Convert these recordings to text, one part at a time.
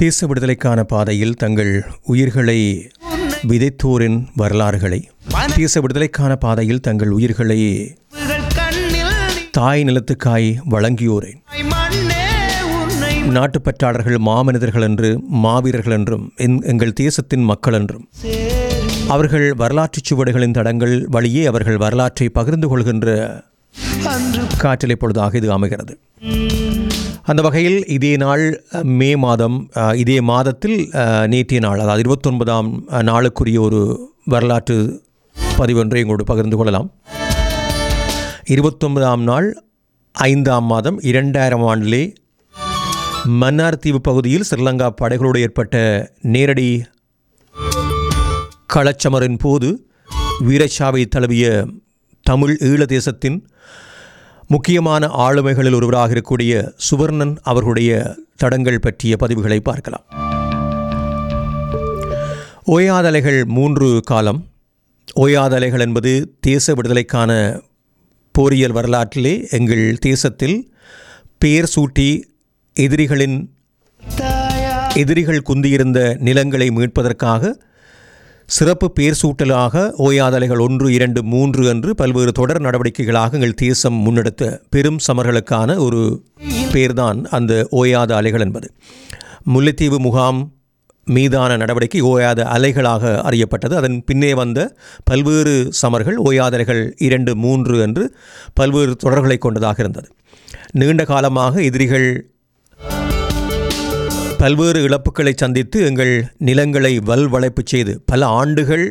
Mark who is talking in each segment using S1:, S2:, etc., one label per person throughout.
S1: தேச விடுதலைக்கான பாதையில் தங்கள் உயிர்களை விதைத்தோரின் வரலாறுகளை தேச விடுதலைக்கான பாதையில் தங்கள் உயிர்களை
S2: புகழ் கண்ணில்
S1: தாய் நிலத்துக்காய் வழங்கியோரை
S2: நீ மண்ணே உன்னை
S1: நாட்டுப்பற்றாளர்கள் மாமனிதர்கள் என்று மாவீரர்கள் என்றும் எங்- எங்கள் தேசத்தின் மக்கள் என்றும்
S2: சேரும்
S1: அவர்கள் வரலாற்றுச் சுவடுகளின் தடங்கள் வழியே அவர்கள் வரலாற்றை பகிர்ந்து கொள்கின்ற
S2: அன்று
S1: காற்றிலை பொழுதாக இது அமைகிறது அந்த வகையில் இதே நாள் அஹ், மே மாதம் அஹ், இதே மாதத்தில் அஹ், நேற்றைய நாள் அதாவது இருபத்தொன்பதாம் அஹ், நாளுக்குரிய ஒரு வரலாற்று பதிவொன்றை எங்களோடு பகிர்ந்து கொள்ளலாம் இருபத்தொன்பதாம் நாள் ஐந்தாம் மாதம் இரண்டாயிரம் ஆண்டிலே மன்னார் தீவு பகுதியில் ஸ்ரீலங்கா படைகளோடு ஏற்பட்ட நேரடி களச்சமரின் போது வீரச்சாவை தழுவிய தமிழ் ஈழ தேசத்தின் முக்கியமான ஆளுமைகளில் ஒருவராக இருக்கக்கூடிய சுவர்ணன் அவர்களுடைய தடங்கள் பற்றிய பதிவுகளை பார்க்கலாம் ஓயாதலைகள் மூன்று காலம் ஓயாதலைகள் என்பது தேச விடுதலைக்கான போரியல் வரலாற்றிலே எங்கள் தேசத்தில் பெயர் சூட்டி எதிரிகளின்
S2: தாயா
S1: எதிரிகள் குந்தியிருந்த நிலங்களை மீட்பதற்காக சிறப்பு பேர் சூட்டலாக ஓயாதலைகள் ஒன்று இரண்டு மூன்று என்று பல்வேறு தொடர் நடவடிக்கைகளாக எங்கள் தேசம் முன்னெடுத்த பெரும் சமர்களுக்கான ஒரு பேர்தான் அந்த ஓயாத அலைகள் என்பது முல்லைத்தீவு முகாம் மீதான நடவடிக்கை ஓயாத அலைகளாக அறியப்பட்டது அதன் பின்னே வந்த பல்வேறு சமர்கள் ஓயாத அலைகள் இரண்டு மூன்று என்று பல்வேறு தொடர்களை கொண்டதாக இருந்தது நீண்ட காலமாக எதிரிகள் பல்வேறு இழப்புகளை சந்தித்து எங்கள் நிலங்களை வல்வளைப்பு செய்து பல ஆண்டுகள்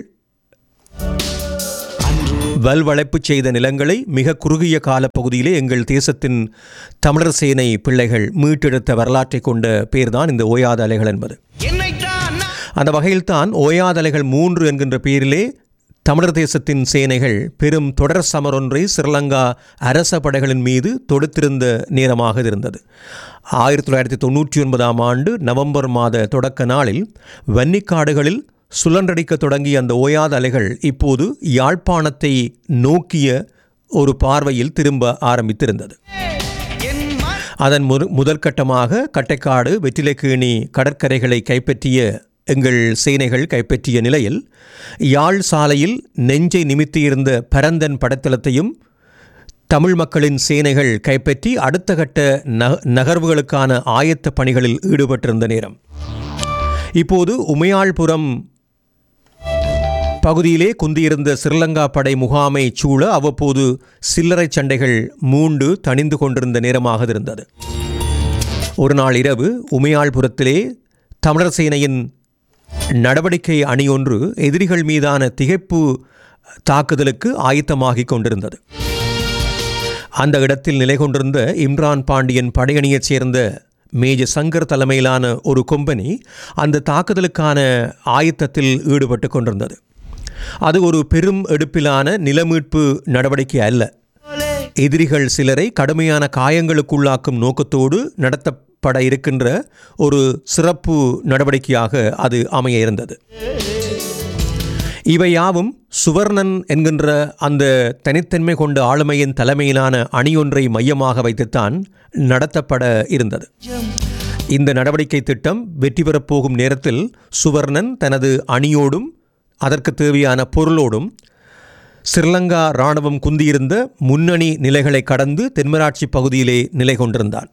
S1: வல்வளைப்பு செய்த நிலங்களை மிக குறுகிய கால பகுதியிலே எங்கள் தேசத்தின் தமிழர் சேனை பிள்ளைகள் மீட்டெடுத்த வரலாற்றை கொண்ட பேர்தான் இந்த ஓயாத அலைகள் என்பது
S2: என்னைத்தான் நான்
S1: அந்த வகையில்தான் ஓயாத அலைகள் மூன்று என்கின்ற பெயரிலே தமிழர் தேசத்தின் சேனைகள் பெரும் தொடர் சமர் ஒன்றை ஸ்ரீலங்கா அரச படைகளின் மீது தொடுத்திருந்த நேரமாக இது இருந்தது ஆயிரத்தி தொள்ளாயிரத்தி தொண்ணூற்றி ஒன்பதாம் ஆண்டு நவம்பர் மாத தொடக்க நாளில் வன்னிக்காடுகளில் சுழன்றடிக்க தொடங்கிய அந்த ஓயாத அலைகள் இப்போது யாழ்ப்பாணத்தை நோக்கிய ஒரு பார்வையில் திரும்ப ஆரம்பித்திருந்தது
S2: என் மண்
S1: அதன் முரு முதல் கட்டமாக கட்டைக்காடு வெற்றிலைக்கேணி கடற்கரைகளை கைப்பற்றிய எங்கள் சேனைகள் கைப்பற்றிய நிலையில் யாழ் சாலையில் நெஞ்சை நிமித்தியிருந்த பரந்தன் படைத்தளத்தையும் தமிழ் மக்களின் சேனைகள் கைப்பற்றி அடுத்த கட்ட நக நகர்வுகளுக்கான ஆயத்த பணிகளில் ஈடுபட்டிருந்த நேரம் இப்போது உமையாள்புரம் பகுதியிலே குந்தியிருந்த ஸ்ரீலங்கா படை முகாமை சூழ அவ்வப்போது சில்லறை சண்டைகள் மூண்டு தணிந்து கொண்டிருந்த நேரமாக இருந்தது ஒரு நாள் இரவு உமையாள்புரத்திலே தமிழர் சேனையின் நடவடிக்கை அணியொன்று எதிரிகள் மீதான திகைப்பு தாக்குதலுக்கு ஆயத்தமாகிக் கொண்டிருந்தது அந்த இடத்தில் நிலை கொண்டிருந்த இம்ரான் பாண்டியன் படையணியைச் சேர்ந்த மேஜர் சங்கர் தலைமையிலான ஒரு கொம்பனி அந்த தாக்குதலுக்கான ஆயத்தத்தில் ஈடுபட்டு கொண்டிருந்தது அது ஒரு பெரும் எடுப்பிலான நிலமீட்பு நடவடிக்கை அல்ல எதிரிகள் சிலரை கடுமையான காயங்களுக்குள்ளாக்கும் நோக்கத்தோடு நடத்தப்பட இருக்கின்ற ஒரு சிறப்பு நடவடிக்கையாக அது அமைய இருந்தது இவை யாவும் சுவர்ணன் என்கின்ற அந்த தனித்தன்மை கொண்ட ஆளுமையின் தலைமையிலான அணியொன்றை மையமாக வைத்துத்தான் நடத்தப்பட இருந்தது இந்த நடவடிக்கை திட்டம் வெற்றி பெறப் போகும் நேரத்தில் சுவர்ணன் தனது அணியோடும் அதற்கு தேவையான பொருளோடும் ஸ்ரீலங்கா இராணுவம் குந்தியிருந்த முன்னணி நிலைகளை கடந்து தென்மராட்சி பகுதியிலே நிலை கொண்டிருந்தான்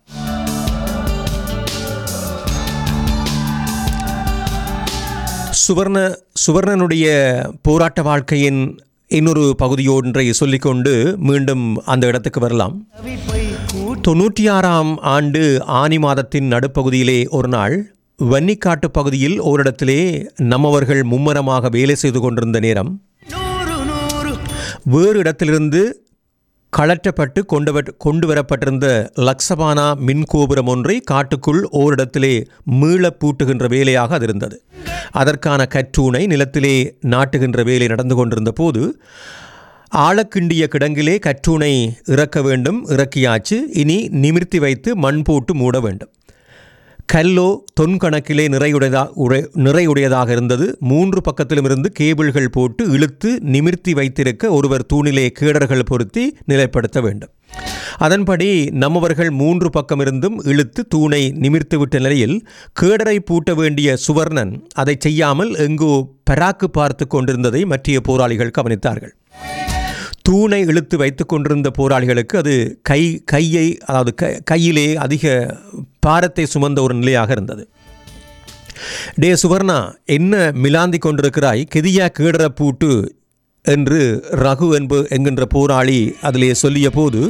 S1: சுவர்ண சுவர்ணனுடைய போராட்ட வாழ்க்கையின் இன்னொரு பகுதியொன்றை சொல்லிக்கொண்டு மீண்டும் அந்த இடத்துக்கு வரலாம்
S2: தவிப்பை கூட்டி
S1: தொண்ணூற்றி ஆறாம் ஆண்டு ஆனி மாதத்தின் நடுப்பகுதியிலே ஒரு நாள் வன்னிக்காட்டு பகுதியில் ஓரிடத்திலே நம்மவர்கள் மும்மரமாக வேலை செய்து கொண்டிருந்த நேரம்
S2: நூறு நூறு
S1: வேறு இடத்திலிருந்து கழற்றப்பட்டு கொண்டு வர- கொண்டு வரப்பட்டிருந்த லக்ஸபானா மின் கோபுரம் ஒன்றை காட்டுக்குள் ஓரிடத்திலே மீள பூட்டுகின்ற வேலையாக அது இருந்தது அதற்கான கற்றூனை நிலத்திலே நாட்டுகின்ற வேலை நடந்து கொண்டிருந்த போது ஆழக்கிண்டிய கிடங்கிலே கற்றூனை இறக்க வேண்டும் இறக்கியாச்சு இனி நிமிர்த்தி வைத்து மண் போட்டு மூட வேண்டும் கல்லோ தொன் கணக்கிலே நிறையுடையதா உடை நிறையுடையதாக இருந்தது மூன்று பக்கத்திலும் இருந்து கேபிள்கள் போட்டு இழுத்து நிமிர்த்தி வைத்திருக்க ஒருவர் தூணிலே கேடர்கள் பொருத்தி நிலைப்படுத்த வேண்டும் அதன்படி நம்மவர்கள் மூன்று பக்கமிருந்தும் இழுத்து தூணை நிமிர்த்துவிட்ட நிலையில் கேடரை பூட்ட வேண்டிய சுவர்ணன் அதை செய்யாமல் எங்கோ பராக்கு பார்த்து கொண்டிருந்ததை மற்றிய போராளிகள் கவனித்தார்கள் தூணை இழுத்து வைத்துக் கொண்டிருந்த போராளிகளுக்கு அது கை கையை அதாவது க கையிலே அதிக பாரத்தை சுமந்த ஒரு நிலையாக இருந்தது டே சுவர்ணா என்ன மிலாந்தி கொண்டிருக்கிறாய் கெதியா கேடர பூட்டு என்று ரகு என்பு என்கின்ற போராளி அதிலே சொல்லிய போது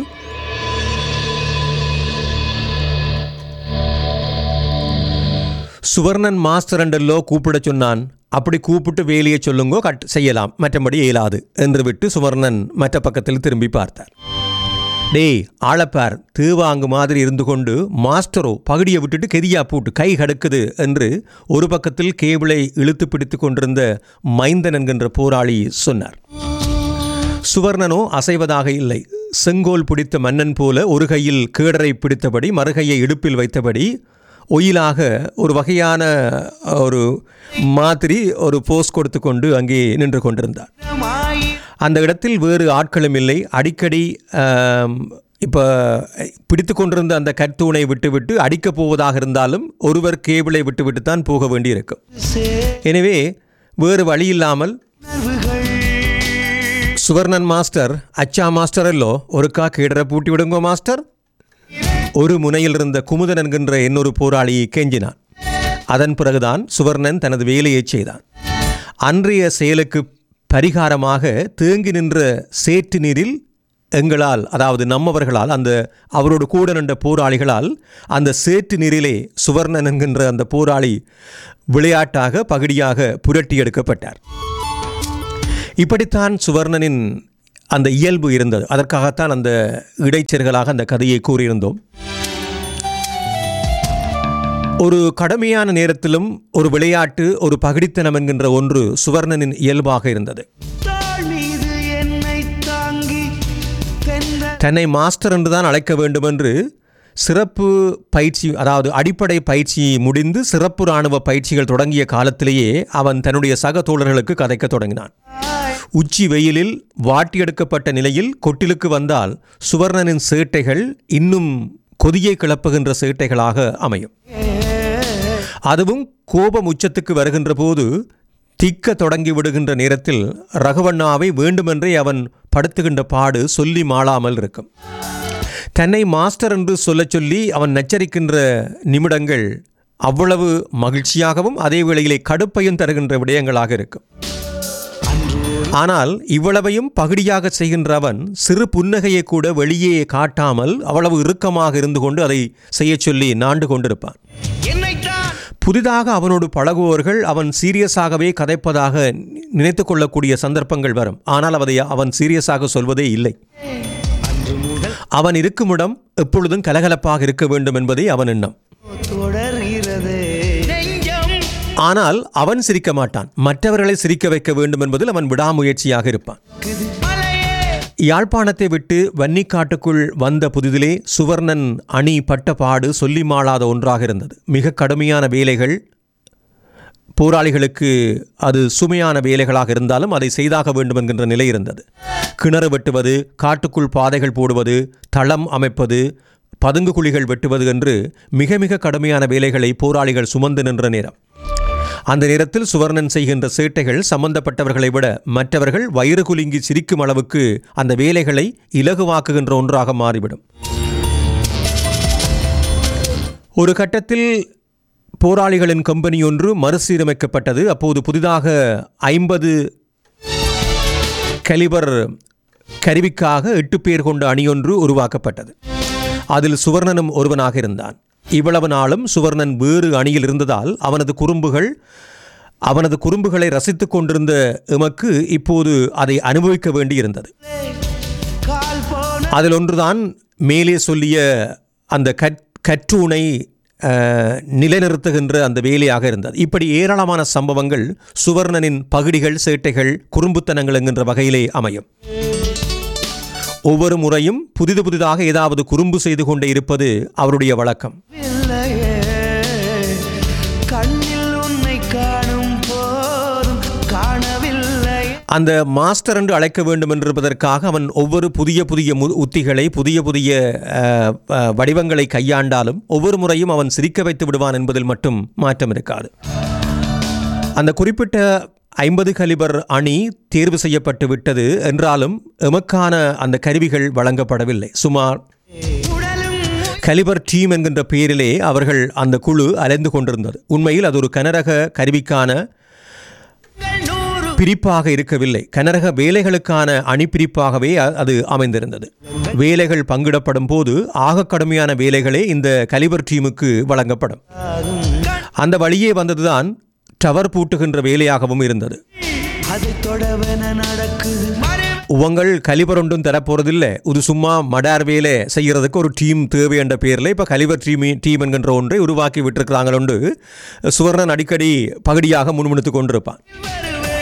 S1: சுவர்ணன் மாஸ்டர் என்றல்லோ கூப்பிடச் சொன்னான் அப்படி கூப்பிட்டு வேலையை சொல்லுங்கோ கட் செய்யலாம் மற்றபடி இயலாது என்று விட்டு சுவர்ணன் மற்ற பக்கத்தில் திரும்பி பார்த்தார் டேய் ஆளப்பார் தீவாங்கு மாதிரி இருந்து கொண்டு மாஸ்டரோ பகுடியை விட்டுட்டு கெதியா பூட்டு கை கடுக்குது என்று ஒரு பக்கத்தில் கேபிளை இழுத்து பிடித்து கொண்டிருந்த மைந்தன் என்கின்ற போராளி சொன்னார் சுவர்ணனோ அசைவதாக இல்லை செங்கோல் பிடித்த மன்னன் போல ஒரு கையில் கேடரை பிடித்தபடி மறுகையை இடுப்பில் வைத்தபடி ஒயிலாக ஒரு வகையான ஒரு மாதிரி ஒரு போஸ் கொடுத்து கொண்டு அங்கே நின்று கொண்டிருந்தார்
S2: மாயி
S1: அந்த இடத்தில் வேறு ஆட்களும் இல்லை அடிக்கடி இப்போ பிடித்து கொண்டிருந்த அந்த கற்தூணை விட்டுவிட்டு அடிக்கப் போவதாக இருந்தாலும் ஒருவர் கேபிளை விட்டுவிட்டு தான் போக வேண்டியிருக்கும் எனவே வேறு வழி இல்லாமல் சுவர்ணன் மாஸ்டர் அச்சா மாஸ்டர் அல்லோ ஒருக்கா கீழற பூட்டி விடுங்கோ மாஸ்டர் ஒரு முனையில் இருந்த குமுதன் என்கின்ற இன்னொரு போராளியை கெஞ்சினான் அதன் பிறகுதான் சுவர்ணன் தனது வேலையை செய்தான் அன்றைய செயலுக்கு பரிகாரமாக தேங்கி நின்ற சேற்று நீரில் எங்களால் அதாவது நம்மவர்களால் அந்த அவரோடு கூட நின்ற போராளிகளால் அந்த சேற்று நீரிலே சுவர்ணன் என்கின்ற அந்த போராளி விளையாட்டாக பகுதியாக புரட்டி எடுக்கப்பட்டார் இப்படித்தான் சுவர்ணனின் அந்த இயல்பு இருந்தது அதற்காகத்தான் அந்த இடைச்செருகலாக அந்த கதையை கூறியிருந்தோம் ஒரு கடுமையான நேரத்திலும் ஒரு விளையாட்டு ஒரு பகடித்தனம் என்கின்ற ஒன்று சுவர்ணனின் இயல்பாக இருந்தது
S2: தாழ் மீது என்னை தாங்கி தென்ன
S1: தன்னை மாஸ்டர் என்றுதான் அழைக்க வேண்டும் என்று சிறப்பு பயிற்சி அதாவது அடிப்படை பயிற்சி முடிந்து சிறப்பு இராணுவ பயிற்சிகள் தொடங்கிய காலத்திலேயே அவன் தன்னுடைய சக தோழர்களுக்கு கதைக்கத் தொடங்கினான் உச்சி வெயிலில் வாட்டியெடுக்கப்பட்ட நிலையில் கொட்டிலுக்கு வந்தால் சுவர்ணனின் சேட்டைகள் இன்னும் கொதியை கிளப்புகின்ற சேட்டைகளாக அமையும் அதுவும் கோபம் உச்சத்துக்கு வருகின்ற போது திக்க தொடங்கி விடுகின்ற நேரத்தில் ரகுவண்ணாவை வேண்டுமென்றே அவன் படுத்துகின்ற பாடு சொல்லி மாளாமல் இருக்கும் தன்னை மாஸ்டர் என்று சொல்லச் சொல்லி அவன் நச்சரிக்கின்ற நிமிடங்கள் அவ்வளவு மகிழ்ச்சியாகவும் அதே வேளையிலே கடுப்பையும் தருகின்ற விடயங்களாக இருக்கும் ஆனால் இவ்வளவையும் பகுடியாக செய்கின்ற அவன் சிறு புன்னகையை கூட வெளியே காட்டாமல் அவ்வளவு இறுக்கமாக இருந்து கொண்டு அதை செய்யச் சொல்லி நாண்டு கொண்டிருப்பான்
S2: என்னைத்தான்
S1: புதிதாக அவனோடு பழகுவோர்கள் அவன் சீரியஸாகவே கதைப்பதாக நினைத்து கொள்ளக்கூடிய சந்தர்ப்பங்கள் வரும் ஆனால் அதை அவன் சீரியஸாக சொல்வதே இல்லை அவன் இருக்குமிடம் எப்பொழுதும் கலகலப்பாக இருக்க வேண்டும் என்பதே அவன் எண்ணம்
S2: தொடர்கிறது நெஞ்சம்
S1: ஆனால் அவன் சிரிக்க மாட்டான் மற்றவர்களை சிரிக்க வைக்க வேண்டும் என்பதில் அவன் விடாமுயற்சியாக இருப்பான்
S2: மலையே
S1: யாழ்ப்பாணத்தை விட்டு வன்னிக்காட்டுக்குள் வந்த புதிதிலே சுவர்ணன் அணி பட்ட பாடு சொல்லி மாளாத ஒன்றாக இருந்தது மிக கடுமையான வேலைகள் போராளிகளுக்கு அது சுமையான வேலைகளாக இருந்தாலும் அதை செய்தாக வேண்டும் என்கின்ற நிலை இருந்தது கிணறு வெட்டுவது காட்டுக்குள் பாதைகள் போடுவது தளம் அமைப்பது பதுங்கு குழிகள் வெட்டுவது என்று மிக மிக கடுமையான வேலைகளை போராளிகள் சுமந்து நின்ற நேரம் அந்த நேரத்தில் சுவர்ணன் செய்கின்ற சேட்டைகள் சம்பந்தப்பட்டவர்களை விட மற்றவர்கள் வயிறு குலுங்கி சிரிக்கும் அளவுக்கு அந்த வேலைகளை இலகுவாக்குகின்ற ஒன்றாக மாறிவிடும் ஒரு கட்டத்தில் போராளிகளின் கம்பெனி ஒன்று மறுசீரமைக்கப்பட்டது அப்போது புதிதாக ஐம்பது கலிபர் கருவிக்காக எட்டு பேர் கொண்ட அணியொன்று உருவாக்கப்பட்டது அதில் சுவர்ணனும் ஒருவனாக இருந்தான் இவ்வளவு நாளும் சுவர்ணன் வேறு அணியில் இருந்ததால் அவனது குறும்புகள் அவனது குறும்புகளை ரசித்துக் கொண்டிருந்த எமக்கு இப்போது அதை அனுபவிக்க வேண்டியிருந்தது
S2: கால் போன
S1: அதில் ஒன்றுதான் மேலே சொல்லிய அந்த கற் கற்றூனை அஹ், நிலைநிறுத்துகின்ற அந்த வேலையாக இருந்தது இப்படி ஏராளமான சம்பவங்கள் சுவர்ணனின் பகுடிகள் சேட்டைகள் குறும்புத்தனங்கள் என்கின்ற வகையிலே அமையும் ஒவ்வொரு முறையும் புதிது புதிதாக ஏதாவது குறும்பு செய்து கொண்டே இருப்பது அவருடைய வழக்கம்
S2: இல்லையே கண்ணில் உன்னை காணும் போதும் காணவில்லை
S1: அந்த மாஸ்டர் என்று அழைக்க வேண்டும் என்றிருப்பதற்காக அவன் ஒவ்வொரு புதிய புதிய மு உத்திகளை புதிய புதிய அஹ், அஹ், வடிவங்களை கையாண்டாலும் ஒவ்வொரு முறையும் அவன் சிரிக்க வைத்து விடுவான் என்பதில் மட்டும் மாற்றம் இருக்காது அந்த குறிப்பிட்ட ஐம்பது கலிபர் அணி தேர்வு செய்யப்பட்டு விட்டது என்றாலும் எமக்கான அந்த கருவிகள் வழங்கப்படவில்லை சுமார்
S2: உடலும்
S1: கலிபர் டீம் என்கின்ற பெயரிலே அவர்கள் அந்த குழு அலைந்து கொண்டிருந்தது உண்மையில் அது ஒரு கனரக கருவிக்கான
S2: உங்கள் நூறு
S1: பிரிப்பாக இருக்கவில்லை கனரக வேலைகளுக்கான அணிப்பிரிப்பாகவே அ- அது அமைந்திருந்தது வேலைகள் பங்கிடப்படும் போது ஆக கடுமையான வேலைகளே இந்த கலிபர் டீமுக்கு வழங்கப்படும் அந்த வழியே வந்ததுதான் டவர் பூட்டுகின்ற வேலையாகவும் இருந்தது
S2: அது தொடவென நடக்குது மறு
S1: உங்கள் கலிபர் ஒன்றும் தரப்போறதில்லை இது சும்மா மடார் வேலை செய்யறதுக்கு ஒரு டீம் தேவை என்ற பேரில் இப்போ கலிபர் டீம் டீம் என்கின்ற ஒன்றை உருவாக்கி விட்டிருக்கிறாங்கள் உண்டு சுவர்ணன் அடிக்கடி பகுதியாக முன்முணுத்து கொண்டிருப்பான்
S2: வரும்